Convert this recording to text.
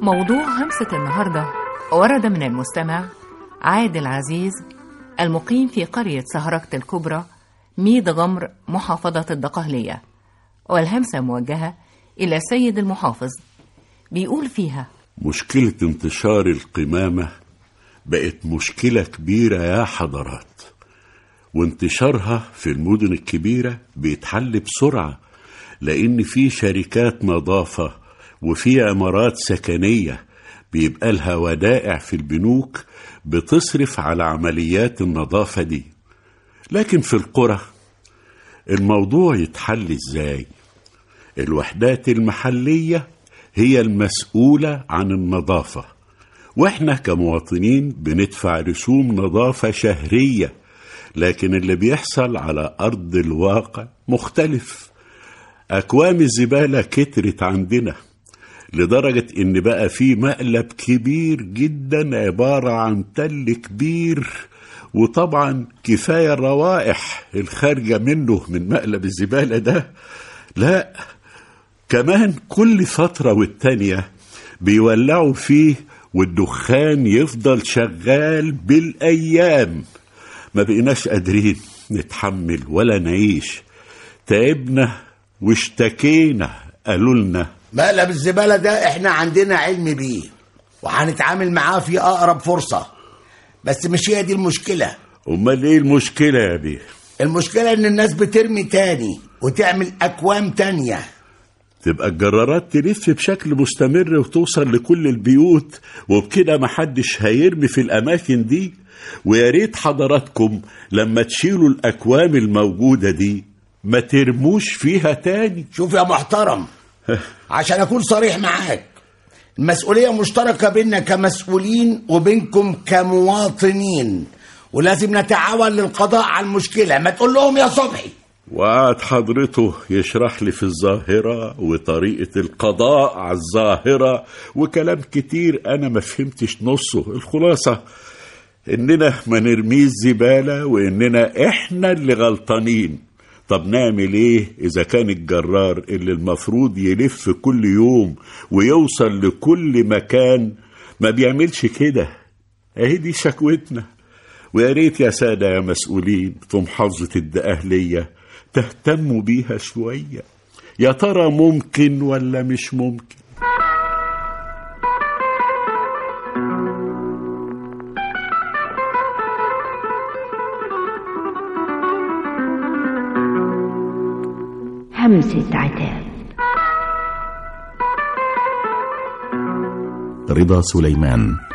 موضوع همسة النهاردة ورد من المستمع عادل عزيز المقيم في قرية سهركة الكبرى ميد غمر محافظة الدقهلية والهمسة موجهة إلى سيد المحافظ بيقول فيها مشكلة انتشار القمامة بقت مشكلة كبيرة يا حضرات وانتشارها في المدن الكبيرة بيتحل بسرعة لأن في شركات نظافة وفي عمارات سكنية بيبقى لها ودائع في البنوك بتصرف على عمليات النظافة دي لكن في القرى الموضوع يتحل ازاي الوحدات المحلية هي المسؤولة عن النظافة واحنا كمواطنين بندفع رسوم نظافة شهرية لكن اللي بيحصل على أرض الواقع مختلف أكوام الزبالة كترت عندنا لدرجة إن بقى في مقلب كبير جدا عبارة عن تل كبير وطبعا كفاية الروائح الخارجة منه من مقلب الزبالة ده لا كمان كل فترة والتانية بيولعوا فيه والدخان يفضل شغال بالأيام ما بقيناش قادرين نتحمل ولا نعيش تعبنا واشتكينا قالوا لنا مقلب الزبالة ده احنا عندنا علم بيه وهنتعامل معاه في أقرب فرصة بس مش هي دي المشكلة امال ايه المشكلة يا بيه المشكلة إن الناس بترمي تاني وتعمل أكوام تانية تبقى الجرارات تلف بشكل مستمر وتوصل لكل البيوت وبكده محدش هيرمي في الأماكن دي ويا ريت حضراتكم لما تشيلوا الأكوام الموجودة دي ما ترموش فيها تاني شوف يا محترم عشان أكون صريح معاك المسؤولية مشتركة بيننا كمسؤولين وبينكم كمواطنين ولازم نتعاون للقضاء على المشكلة ما تقول لهم يا صبحي وقعد حضرته يشرح لي في الظاهرة وطريقة القضاء على الظاهرة وكلام كتير أنا ما فهمتش نصه الخلاصة إننا ما نرميش زبالة وإننا إحنا اللي غلطانين طب نعمل إيه إذا كان الجرار اللي المفروض يلف كل يوم ويوصل لكل مكان ما بيعملش كده أهي دي شكوتنا ويا ريت يا سادة يا مسؤولين في محافظة الدقهلية تهتموا بيها شوية يا ترى ممكن ولا مش ممكن همسة عتاب رضا سليمان